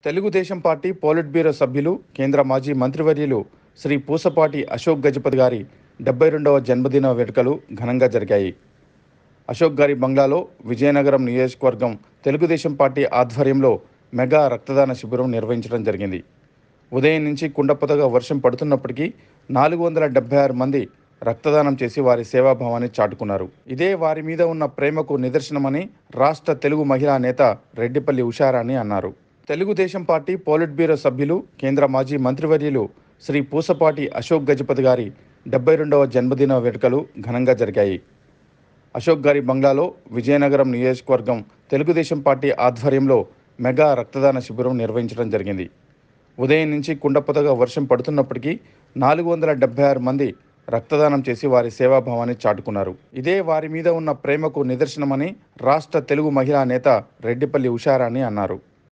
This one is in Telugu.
తెలుగుదేశం పార్టీ పోలిట్ బ్యూరో సభ్యులు కేంద్ర మాజీ మంత్రివర్యులు శ్రీ పూసపాటి అశోక్ గజపతి గారి డెబ్బై రెండవ జన్మదిన వేడుకలు ఘనంగా జరిగాయి అశోక్ గారి బంగ్లాలో విజయనగరం నియోజకవర్గం తెలుగుదేశం పార్టీ ఆధ్వర్యంలో మెగా రక్తదాన శిబిరం నిర్వహించడం జరిగింది ఉదయం నుంచి కుండపోతగా వర్షం పడుతున్నప్పటికీ నాలుగు వందల డెబ్బై ఆరు మంది రక్తదానం చేసి వారి సేవాభావాన్ని చాటుకున్నారు ఇదే వారి మీద ఉన్న ప్రేమకు నిదర్శనమని రాష్ట్ర తెలుగు మహిళా నేత రెడ్డిపల్లి ఉషారాణి అన్నారు తెలుగుదేశం పార్టీ పోలిట్ బ్యూరో సభ్యులు కేంద్ర మాజీ మంత్రివర్యులు శ్రీ పూసపాటి అశోక్ గజపతి గారి డెబ్బై రెండవ జన్మదిన వేడుకలు ఘనంగా జరిగాయి అశోక్ గారి బంగ్లాలో విజయనగరం నియోజకవర్గం తెలుగుదేశం పార్టీ ఆధ్వర్యంలో మెగా రక్తదాన శిబిరం నిర్వహించడం జరిగింది ఉదయం నుంచి కుండపోతగా వర్షం పడుతున్నప్పటికీ నాలుగు వందల డెబ్బై ఆరు మంది రక్తదానం చేసి వారి సేవాభావాన్ని చాటుకున్నారు ఇదే వారి మీద ఉన్న ప్రేమకు నిదర్శనమని రాష్ట్ర తెలుగు మహిళా నేత రెడ్డిపల్లి ఉషారాణి అన్నారు